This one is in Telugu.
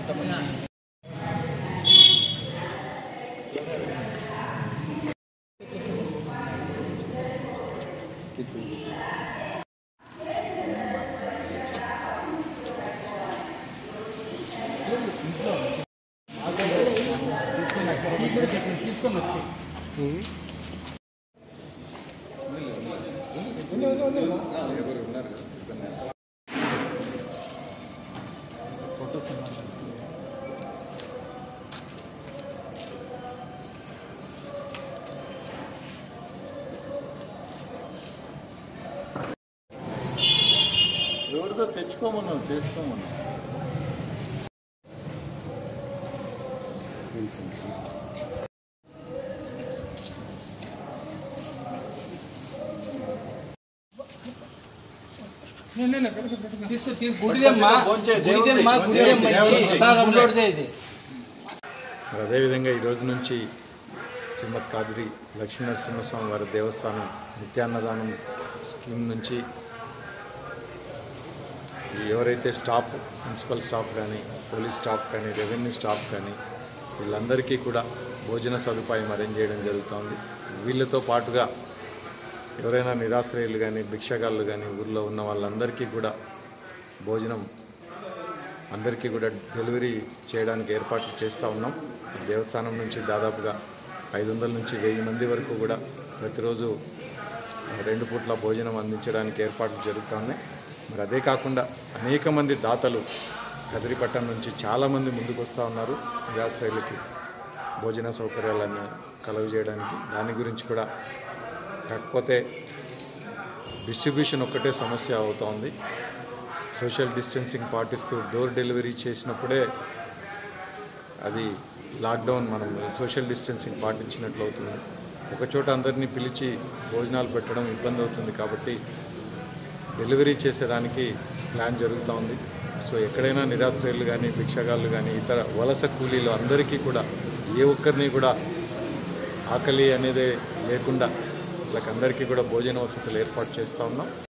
కొంతమంది తీసుకొని వచ్చి ఫోటోస్ ఎవరిదో తెచ్చుకోమన్నాం చేసుకోమన్నాం తీసుకో తీసు గుడిదమ్మా భోంచే, గుడిదమ్మా దేవుడి, గుడిదమ్మా దేవుడి, ఇది. దేవుడి. గుడిలోడిదే ఇది మరి అదేవిధంగా ఈ రోజు నుంచి శ్రీమద్ కాదిరి లక్ష్మీ నరసింహస్వామి వారి దేవస్థానం నిత్యాన్నదానం స్కీమ్ నుంచి ఎవరైతే స్టాఫ్ ప్రిన్సిపల్ స్టాఫ్ కానీ పోలీస్ స్టాఫ్ కానీ రెవెన్యూ స్టాఫ్ కానీ వీళ్ళందరికీ కూడా భోజన సదుపాయం అరేంజ్ చేయడం జరుగుతోంది వీళ్ళతో పాటుగా ఎవరైనా నిరాశ్రయులు కానీ భిక్షగాళ్ళు కానీ ఊళ్ళో ఉన్న వాళ్ళందరికీ కూడా భోజనం అందరికీ కూడా డెలివరీ చేయడానికి ఏర్పాట్లు చేస్తూ ఉన్నాం దేవస్థానం నుంచి దాదాపుగా ఐదు వందల నుంచి వెయ్యి మంది వరకు కూడా ప్రతిరోజు రెండు పూట్ల భోజనం అందించడానికి ఏర్పాట్లు జరుగుతూ ఉన్నాయి మరి అదే కాకుండా అనేక మంది దాతలు కదిరిపట్టణం నుంచి చాలామంది ముందుకు వస్తూ ఉన్నారు నిరాశ్రయులకి భోజన సౌకర్యాలను కలుగు చేయడానికి దాని గురించి కూడా కాకపోతే డిస్ట్రిబ్యూషన్ ఒక్కటే సమస్య అవుతోంది సోషల్ డిస్టెన్సింగ్ పాటిస్తూ డోర్ డెలివరీ చేసినప్పుడే అది లాక్డౌన్ మనం సోషల్ డిస్టెన్సింగ్ పాటించినట్లు అవుతుంది ఒక చోట అందరినీ పిలిచి భోజనాలు పెట్టడం ఇబ్బంది అవుతుంది కాబట్టి డెలివరీ చేసేదానికి ప్లాన్ జరుగుతూ ఉంది సో ఎక్కడైనా నిరాశ్రయులు కానీ భిక్షగాళ్ళు కానీ ఇతర వలస కూలీలు అందరికీ కూడా ఏ ఒక్కరిని కూడా ఆకలి అనేదే లేకుండా వాళ్ళకందరికీ కూడా భోజన వసతులు ఏర్పాటు చేస్తూ ఉన్నాం